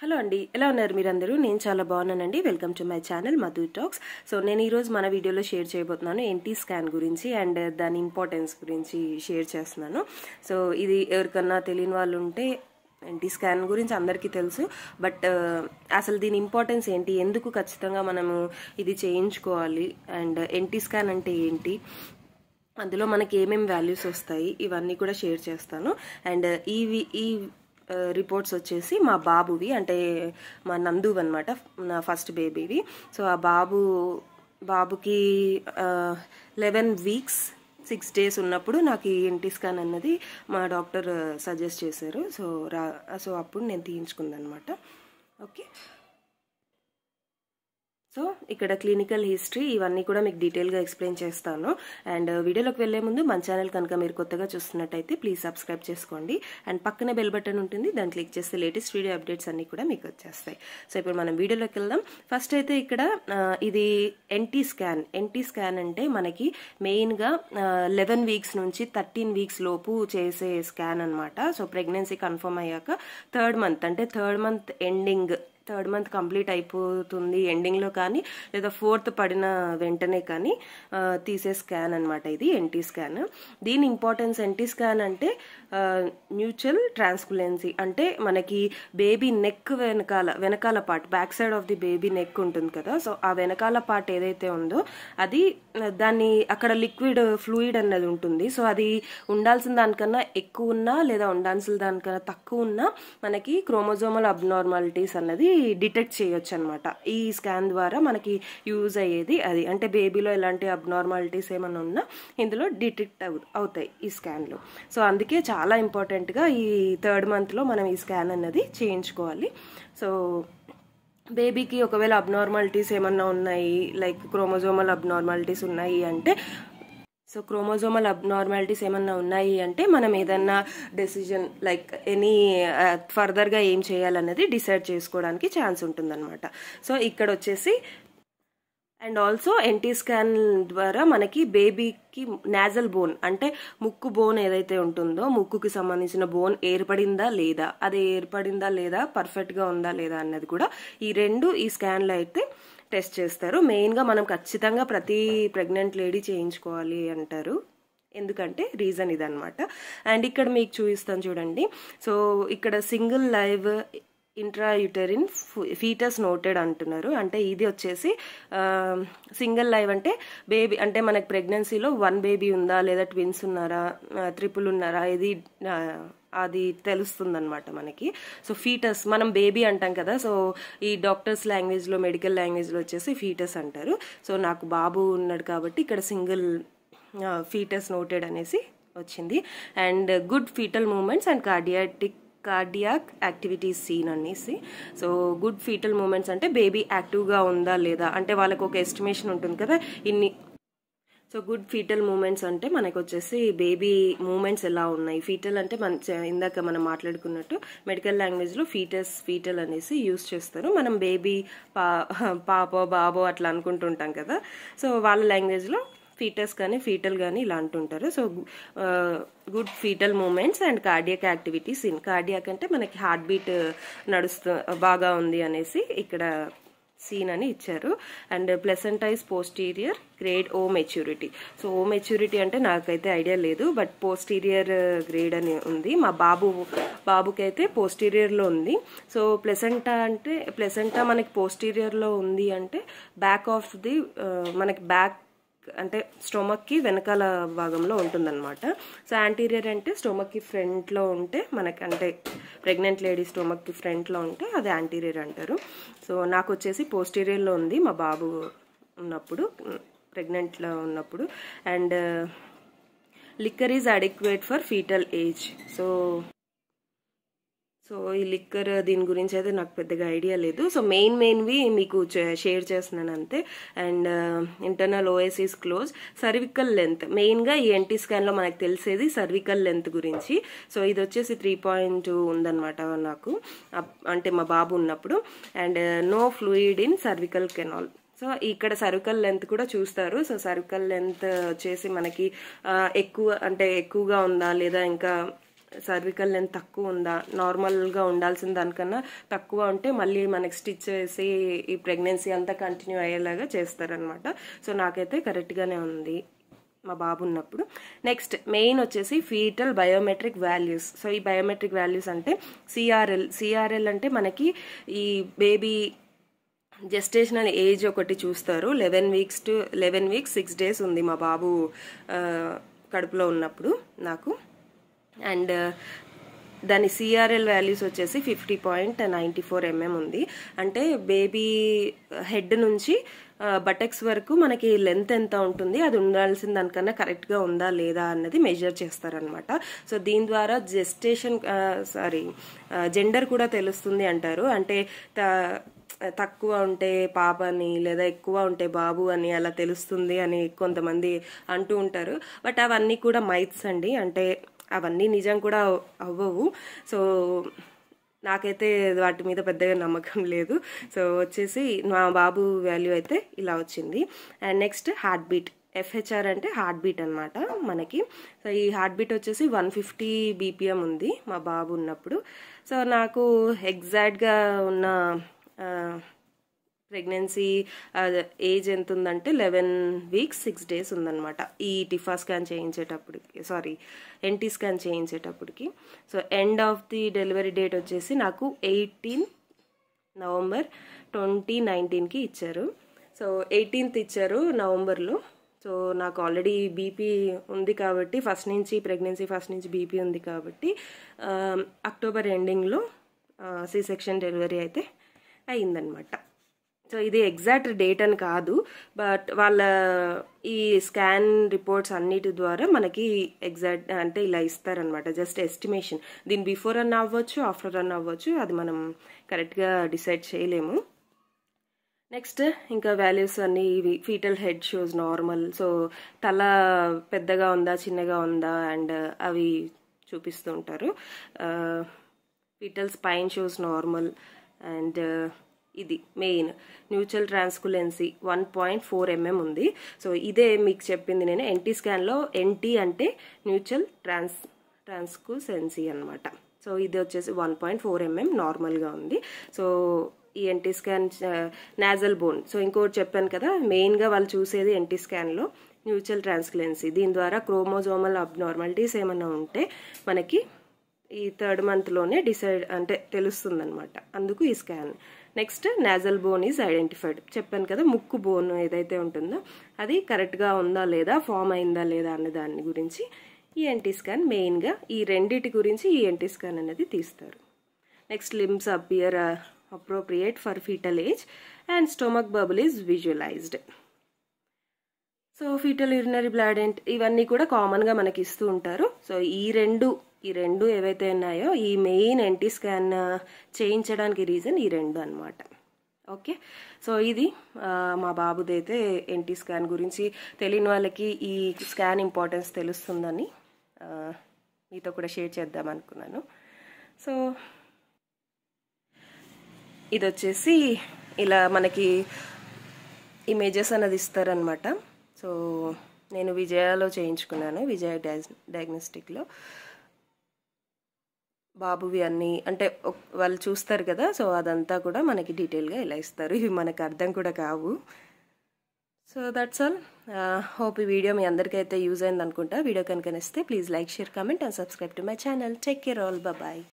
hello అండి ఎలా ఉన్నారు మీరందరూ నేను చాలా బాగున్నానండి welcome to my channel Madhu talks so నేను ఈరోజు మన వీడియోలో షేర్ చేయబోతున్నాను ఎన్టీ స్కాన్ గురించి అండ్ దాని ఇంపార్టెన్స్ గురించి షేర్ చేస్తున్నాను సో ఇది ఎవరికన్నా తెలియని వాళ్ళు ఉంటే ఎన్టీ స్కాన్ గురించి అందరికీ తెలుసు బట్ అసలు దీని ఇంపార్టెన్స్ ఏంటి ఎందుకు ఖచ్చితంగా మనము ఇది చేయించుకోవాలి అండ్ ఎన్టీ స్కాన్ అంటే ఏంటి అందులో మనకి ఏమేమి వాల్యూస్ వస్తాయి ఇవన్నీ కూడా షేర్ చేస్తాను అండ్ ఈ ఈ రిపోర్ట్స్ వచ్చేసి మా బాబువి అంటే మా నందు అనమాట నా ఫస్ట్ బేబీవి సో ఆ బాబు బాబుకి లెవెన్ వీక్స్ సిక్స్ డేస్ ఉన్నప్పుడు నాకు ఈ ఎన్టీ స్కాన్ అన్నది మా డాక్టర్ సజెస్ట్ చేశారు సో రా సో అప్పుడు నేను తీయించుకుందనమాట ఓకే సో ఇక్కడ క్లినికల్ హిస్టరీ ఇవన్నీ కూడా మీకు డీటెయిల్గా ఎక్స్ప్లెయిన్ చేస్తాను అండ్ వీడియోలోకి వెళ్లే ముందు మన ఛానల్ కనుక మీరు కొత్తగా చూస్తున్నట్టయితే ప్లీజ్ సబ్స్క్రైబ్ చేసుకోండి అండ్ పక్కనే బెల్ బటన్ ఉంటుంది దాన్ని క్లిక్ చేస్తే లేటెస్ట్ వీడియో అప్డేట్స్ అన్నీ కూడా మీకు వచ్చేస్తాయి సో ఇప్పుడు మనం వీడియోలోకి వెళ్దాం ఫస్ట్ అయితే ఇక్కడ ఇది ఎన్టీ స్కాన్ ఎన్టీ స్కాన్ అంటే మనకి మెయిన్గా లెవెన్ వీక్స్ నుంచి థర్టీన్ వీక్స్ లోపు చేసే స్కాన్ అనమాట సో ప్రెగ్నెన్సీ కన్ఫర్మ్ అయ్యాక థర్డ్ మంత్ అంటే third month ending third month complete అయిపోతుంది ఎండింగ్లో కానీ లేదా ఫోర్త్ పడిన వెంటనే కానీ తీసే స్కాన్ అనమాట ఇది ఎన్టీ స్కాన్ దీని ఇంపార్టెన్స్ ఎన్టీ స్కాన్ అంటే న్యూచువల్ ట్రాన్స్కులెన్సీ అంటే మనకి బేబీ నెక్ వెనకాల వెనకాల part back side of the baby neck ఉంటుంది కదా సో ఆ వెనకాల పార్ట్ ఏదైతే ఉందో అది దాన్ని అక్కడ లిక్విడ్ ఫ్లూయిడ్ అన్నది ఉంటుంది సో అది ఉండాల్సిన దానికన్నా ఎక్కువ ఉన్నా లేదా ఉండాల్సిన దానికన్నా తక్కువ ఉన్నా మనకి క్రోమోజోమల్ అబ్నార్మాలిటీస్ అన్నది డిటెక్ట్ చేయొచ్చు అనమాట ఈ స్కాన్ ద్వారా మనకి యూజ్ అయ్యేది అది అంటే బేబీలో ఎలాంటి అబ్నార్మాలిటీస్ ఏమైనా ఉన్నా ఇందులో డిటెక్ట్ అవు అవుతాయి ఈ స్కాన్లో సో అందుకే చాలా ఇంపార్టెంట్గా ఈ థర్డ్ మంత్లో మనం ఈ స్కాన్ అన్నది చేయించుకోవాలి సో బేబీకి ఒకవేళ అబ్నార్మాలిటీస్ ఏమన్నా ఉన్నాయి లైక్ క్రోమోజోమల్ అబ్నార్మాలిటీస్ ఉన్నాయి అంటే సో క్రోమోజోమల్ అబ్నార్మాలిటీస్ ఏమన్నా ఉన్నాయి అంటే మనం ఏదన్నా డెసిజన్ లైక్ ఎనీ ఫర్దర్గా ఏం చేయాలన్నది డిసైడ్ చేసుకోవడానికి ఛాన్స్ ఉంటుందన్నమాట సో ఇక్కడ వచ్చేసి అండ్ ఆల్సో ఎన్టీ స్కాన్ ద్వారా మనకి బేబీకి నాజల్ బోన్ అంటే ముక్కు బోన్ ఏదైతే ఉంటుందో ముక్కుకి సంబంధించిన బోన్ ఏర్పడిందా లేదా అది ఏర్పడిందా లేదా పర్ఫెక్ట్గా ఉందా లేదా అన్నది కూడా ఈ రెండు ఈ స్కాన్లో అయితే టెస్ట్ చేస్తారు మెయిన్గా మనం ఖచ్చితంగా ప్రతి ప్రెగ్నెంట్ లేడీ చేయించుకోవాలి అంటారు ఎందుకంటే రీజన్ ఇదనమాట అండ్ ఇక్కడ మీకు చూపిస్తాను చూడండి సో ఇక్కడ single live intrauterine fetus noted అంటున్నారు అంటే ఇది వచ్చేసి సింగిల్ లైవ్ అంటే బేబీ అంటే మనకి ప్రెగ్నెన్సీలో వన్ బేబీ ఉందా లేదా ట్విన్స్ ఉన్నారా ట్రిపుల్ ఉన్నారా ఇది అది తెలుస్తుందన్నమాట మనకి సో ఫీటస్ మనం బేబీ అంటాం కదా సో ఈ డాక్టర్స్ లాంగ్వేజ్లో మెడికల్ లాంగ్వేజ్లో వచ్చేసి ఫీటస్ అంటారు సో నాకు బాబు ఉన్నాడు కాబట్టి ఇక్కడ సింగిల్ ఫీటస్ నోటెడ్ అనేసి వచ్చింది and good fetal movements and cardiatic cardiac activities seen అనేసి సో గుడ్ ఫీటల్ మూమెంట్స్ అంటే బేబీ యాక్టివ్గా ఉందా లేదా అంటే వాళ్ళకి ఒక ఎస్టిమేషన్ ఉంటుంది కదా ఇన్ని సో గుడ్ ఫీటల్ మూమెంట్స్ అంటే మనకు వచ్చేసి బేబీ మూమెంట్స్ ఎలా ఉన్నాయి ఫీటల్ అంటే మన ఇందాక మనం మాట్లాడుకున్నట్టు మెడికల్ లాంగ్వేజ్లో ఫీటస్ ఫీటల్ అనేసి యూస్ చేస్తారు మనం బేబీ పా పాపో బాబో అట్లా అనుకుంటుంటాం కదా సో వాళ్ళ లాంగ్వేజ్లో ఫీటస్ కానీ ఫీటల్ కానీ ఇలా అంటుంటారు so good fetal movements and cardiac activities in cardiac అంటే మనకి హార్ట్ బీట్ నడుస్తూ బాగా ఉంది అనేసి ఇక్కడ సీన్ అని ఇచ్చారు and placenta is posterior grade O maturity so O maturity అంటే నాకైతే ఐడియా లేదు బట్ పోస్టీరియర్ గ్రేడ్ అని ఉంది మా బాబు బాబుకి అయితే పోస్టీరియర్లో ఉంది సో ప్లెసెంటా అంటే ప్లెసెంటా మనకి పోస్టీరియర్లో ఉంది అంటే బ్యాక్ ఆఫ్ ది మనకి బ్యాక్ అంటే స్టొమక్కి వెనకాల భాగంలో ఉంటుందన్నమాట సో యాంటీరియర్ అంటే స్టొమక్కి ఫ్రంట్లో ఉంటే మనకి అంటే ప్రెగ్నెంట్ లేడీ స్టొమక్కి ఫ్రంట్లో ఉంటే అది యాంటీరియర్ అంటారు సో నాకు వచ్చేసి పోస్టీరియర్లో ఉంది మా బాబు ఉన్నప్పుడు ప్రెగ్నెంట్లో ఉన్నప్పుడు and liquor is adequate for fetal age so so ఈ లిక్కర్ దీని గురించి అయితే నాకు పెద్దగా ఐడియా లేదు సో మెయిన్ మెయిన్వి మీకు షేర్ చేస్తున్నాను అంతే and internal os is close cervical length మెయిన్గా ఈ ఎన్టీ స్కాన్లో మనకు తెలిసేది సర్వికల్ లెంత్ గురించి సో ఇది వచ్చేసి త్రీ పాయింట్ ఉందన్నమాట నాకు అంటే మా బాబు ఉన్నప్పుడు and no fluid in cervical canal so ఇక్కడ సర్వికల్ లెంత్ కూడా చూస్తారు సో సర్వికల్ లెంత్ వచ్చేసి మనకి ఎక్కువ అంటే ఎక్కువగా ఉందా లేదా ఇంకా సర్వికల్ లెంత్ తక్కువ ఉందా నార్మల్గా ఉండాల్సిన దానికన్నా తక్కువ ఉంటే మళ్ళీ మనకి స్టిచ్ చేసి ఈ ప్రెగ్నెన్సీ అంతా కంటిన్యూ అయ్యేలాగా చేస్తారనమాట సో నాకైతే కరెక్ట్గానే ఉంది మా బాబు ఉన్నప్పుడు నెక్స్ట్ మెయిన్ వచ్చేసి ఫీటల్ బయోమెట్రిక్ వాల్యూస్ సో ఈ బయోమెట్రిక్ వాల్యూస్ అంటే సిఆర్ఎల్ సిఆర్ఎల్ అంటే మనకి ఈ బేబీ జెస్టేషనల్ ఏజ్ ఒకటి చూస్తారు eleven weeks to eleven weeks six days ఉంది మా బాబు కడుపులో ఉన్నప్పుడు నాకు అండ్ దాని సిఆర్ఎల్ వాల్యూస్ వచ్చేసి fifty point ninety four MM ఉంది అంటే బేబీ హెడ్ నుంచి బటక్స్ వరకు మనకి లెంత్ ఎంత ఉంటుంది అది ఉండాల్సిన దానికన్నా కరెక్ట్గా ఉందా లేదా అన్నది మెజర్ చేస్తారనమాట సో దీని ద్వారా జెస్టేషన్ సారీ జెండర్ కూడా తెలుస్తుంది అంటారు అంటే తక్కువ ఉంటే పాపని లేదా ఎక్కువ ఉంటే బాబు అని అలా తెలుస్తుంది అని కొంతమంది అంటూ ఉంటారు బట్ అవన్నీ కూడా మైత్స్ అండి అంటే అవన్నీ నిజం కూడా అవ్వవు సో నాకైతే వాటి మీద పెద్దగా నమ్మకం లేదు సో వచ్చేసి మా బాబు వాల్యూ అయితే ఇలా వచ్చింది and next heart beat FHR అంటే హార్ట్ బీట్ అనమాట మనకి సో ఈ హార్ట్ బీట్ వచ్చేసి వన్ ఫిఫ్టీ బీపీఎం ఉంది మా బాబు ఉన్నప్పుడు సో నాకు ఎగ్జాక్ట్గా ఉన్న ప్రెగ్నెన్సీ ఏజ్ ఎంత ఉందంటే లెవెన్ వీక్స్ సిక్స్ డేస్ ఉందన్నమాట ఈ టిఫా స్కాన్ చేయించేటప్పటికి సారీ ఎన్టీ స్కాన్ చేయించేటప్పటికి so end of the delivery date వచ్చేసి నాకు ఎయిటీన్ నవంబర్ ట్వంటీ నైన్టీన్కి ఇచ్చారు సో ఎయిటీన్త్ ఇచ్చారు నవంబర్లో సో నాకు ఆల్రెడీ బీపీ ఉంది కాబట్టి ఫస్ట్ నుంచి ప్రెగ్నెన్సీ ఫస్ట్ నుంచి బీపీ ఉంది కాబట్టి అక్టోబర్ ఎండింగ్లో సి సెక్షన్ డెలివరీ అయితే అయిందనమాట సో ఇది ఎగ్జాక్ట్ డేట్ అని కాదు బట్ వాళ్ళ ఈ స్కాన్ రిపోర్ట్స్ అన్నిటి ద్వారా మనకి ఎగ్జాక్ట్ అంటే ఇలా ఇస్తారనమాట జస్ట్ ఎస్టిమేషన్ దీని బిఫోర్ అన్న అవ్వచ్చు ఆఫ్టర్ అన్న అవ్వచ్చు అది మనం కరెక్ట్గా డిసైడ్ చేయలేము నెక్స్ట్ ఇంకా వాల్యూస్ అన్ని ఇవి fetal head shows normal so తల పెద్దగా ఉందా చిన్నగా ఉందా అండ్ అవి చూపిస్తూ ఉంటారు fetal spine shows normal and ఇది main neutral translucency one point four MM ఉంది సో ఇదే మీకు చెప్పింది నేను ఎన్టీ స్కాన్లో ఎన్టీ అంటే న్యూట్రల్ ట్రాన్స్ ట్రాన్స్కుసెన్సీ అనమాట సో ఇది వచ్చేసి వన్ పాయింట్ ఫోర్ ఎంఎం నార్మల్గా ఉంది సో ఈ NT scan nasal bone so ఇంకోటి చెప్పాను కదా మెయిన్గా వాళ్ళు చూసేది ఎన్టీ స్కాన్లో న్యూట్రల్ ట్రాన్స్కులెన్సీ దీని ద్వారా క్రోమోజోమల్ అబ్నార్మాలిటీస్ ఏమైనా ఉంటే మనకి ఈ థర్డ్ మంత్లోనే డిసైడ్ అంటే తెలుస్తుంది అనమాట అందుకు ఈ scan next nasal bone is identified చెప్పాను కదా ముక్కు బోన్ ఏదైతే ఉంటుందో అది కరెక్ట్గా ఉందా లేదా ఫామ్ అయిందా లేదా అనే దాని గురించి ఈ ఎన్టీ స్కాన్ మెయిన్గా ఈ రెండిటి గురించి ఈ ఎన్టీ స్కాన్ అనేది తీస్తారు next limbs appear appropriate for fetal age and stomach bubble is visualized so fetal urinary bladder ఇవన్నీ కూడా కామన్గా మనకి ఇస్తూ ఉంటారు సో ఈ రెండు ఈ రెండు ఏవైతే ఉన్నాయో ఈ మెయిన్ ఎన్టీ స్కాన్ చేయించడానికి రీజన్ ఈ రెండు అనమాట ఓకే సో ఇది మా బాబుదైతే ఎన్టీ స్కాన్ గురించి తెలియని వాళ్ళకి ఈ స్కాన్ ఇంపార్టెన్స్ తెలుస్తుందని మీతో కూడా షేర్ చేద్దాం అనుకున్నాను సో ఇది వచ్చేసి ఇలా మనకి ఇమేజెస్ అనేది ఇస్తారనమాట సో నేను విజయాలో చేయించుకున్నాను విజయ డయాగ్నోస్టిక్లో బాబువి అన్నీ అంటే వాళ్ళు చూస్తారు కదా సో అదంతా కూడా మనకి డీటెయిల్గా ఇలా ఇస్తారు ఇవి మనకు అర్థం కూడా కావు సో దట్స్ ఆల్ హోప్ ఈ వీడియో మీ అందరికైతే యూజ్ అయింది అనుకుంటా వీడియో కనుక నచ్చితే please like share comment and subscribe to my channel take care all bye